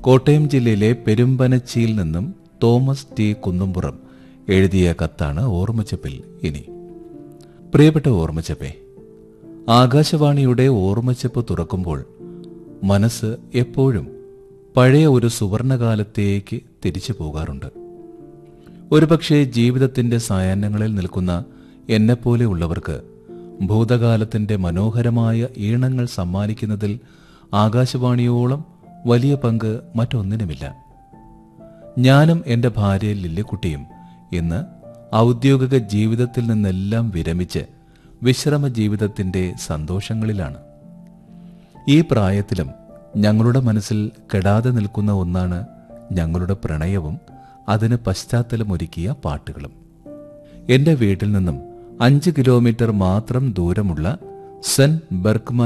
കോട്ടയം ജില്ലയിലെ പെരുമ്പനച്ചിയിൽ നിന്നും Thomas T Kunnumpuram എഴുതിയ കത്താണ് ഓർമ്മച്ചപ്പിൽ ഇനി പ്രിയപ്പെട്ട ഓർമ്മച്ചപ്പേ ആകാശവാണിയുടെ ഓർമ്മച്ചപ്പ് തുറക്കുമ്പോൾ മനസ്സ് എപ്പോഴും പഴയ ഒരു സുവർണകാലത്തേക്ക് തിരിച്ചു പോകാറുണ്ട് ഒരുപക്ഷെ ജീവിതത്തിന്റെ സായാഹ്നങ്ങളിൽ നിൽക്കുന്ന എന്നെപ്പോലെയുള്ളവർക്ക് ഭൂതകാലത്തിന്റെ മനോഹരമായ ഈണങ്ങൾ സമ്മാനിക്കുന്നതിൽ ആകാശവാണിയോളം വലിയ പങ്ക് മറ്റൊന്നിനുമില്ല ഞാനും എൻ്റെ ഭാര്യ ലില്ലിക്കുട്ടിയും ഇന്ന് ഔദ്യോഗിക ജീവിതത്തിൽ നിന്നെല്ലാം വിരമിച്ച് വിശ്രമ ജീവിതത്തിന്റെ സന്തോഷങ്ങളിലാണ് ഈ പ്രായത്തിലും ഞങ്ങളുടെ മനസ്സിൽ കെടാതെ നിൽക്കുന്ന ഒന്നാണ് ഞങ്ങളുടെ പ്രണയവും അതിന് പശ്ചാത്തലമൊരുക്കിയ പാട്ടുകളും എൻ്റെ വീട്ടിൽ നിന്നും അഞ്ച് കിലോമീറ്റർ മാത്രം ദൂരമുള്ള സെന്റ് ബെർക്ക്മാൻ